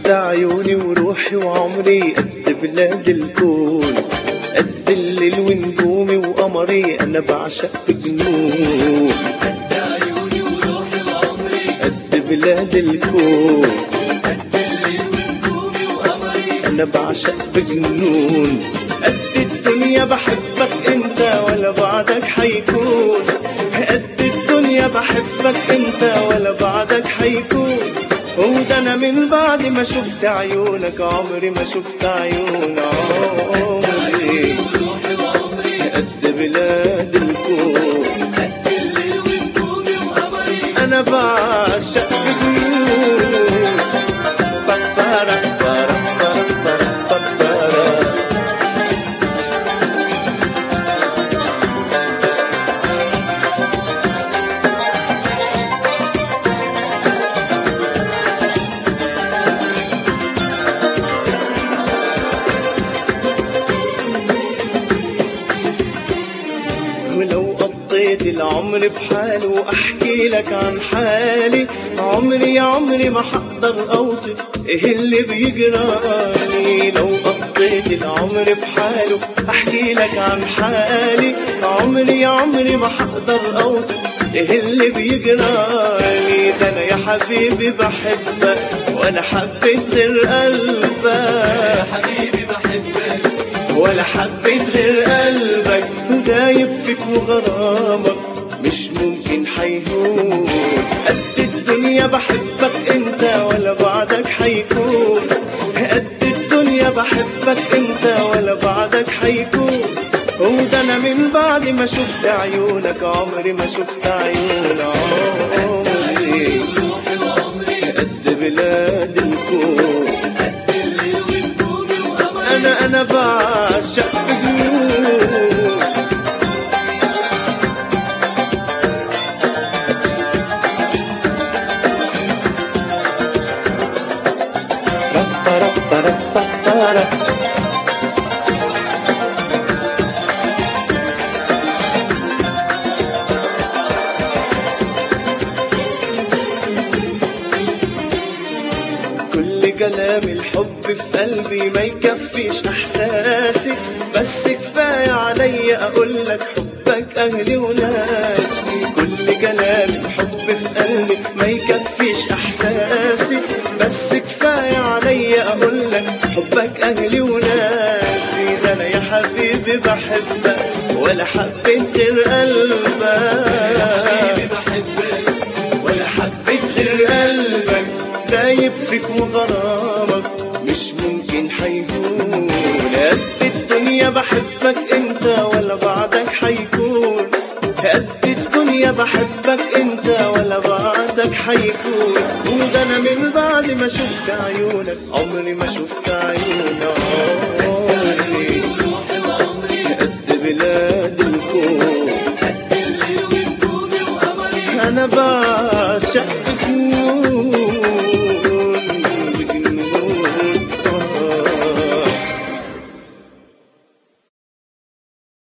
قد عيوني وروحي وعمري قد بلاد الكون قد الليل ونجومي وقمري انا بعشق بجنون قد عيوني وروحي وعمري قد بلاد الكون قد الليل ونجومي وقمري انا بعشق بجنون قد الدنيا بحبك انت ولا بعدك حيكون قد الدنيا بحبك انت ولا بعدك حيكون وده انا من بعد ما شفت عيونك عمري ما شفت عيون عمري وروحي وعمري قد بلاد الكون قد الليل ونجومي وقمري انا بعشق بجنون بطارة بطارة بطارة بطارة ولو قضيت العمر بحاله واحكي لك عن حالي عمري يا عمري ما حقدر اوصف ايه اللي بيجرالي لو قضيت العمر بحاله احكي لك عن حالي عمري يا عمري ما حقدر اوصف ايه اللي بيجرالي ده انا يا حبيبي بحبك ولا حبيت غير قلبك حبيبي بحبك ولا حبيت غير قلبك دايب فيك وغرامك مش ممكن حيهون قد الدنيا بحبك انت ولا بعدك حيكون قد الدنيا بحبك انت ولا بعدك حيكون وده انا من بعد ما شفت عيونك عمري ما شفت عيون عمري وروحي وعمري قد بلاد الكون قد الليل ونجومي وقمري انا انا بعشق بجنون كل كلام الحب في قلبي ما يكفيش احساسي بس كفايه عليا اقول لك حبك اهلي وناسي كل كلام الحب في قلبي ما يكفيش احساسي بس كفايه عليا اقول لك حبك اهلي وناسي ده انا يا حبيبي بحبك ولا حبيت غير قلبك حبيبي بحبك ولا حبيت غير قلبك دايب فيك وغرامك مش ممكن حيهون قد الدنيا بحبك انت ولا بعدك حيكون قد الدنيا بحبك انت ولا بعدك حيكون وده انا من بعد ما شفت عيونك عمري ما شفت عيون عمري وروحي وعمري قد بلاد الكون قد الليل ونجومي وقمري انا بعد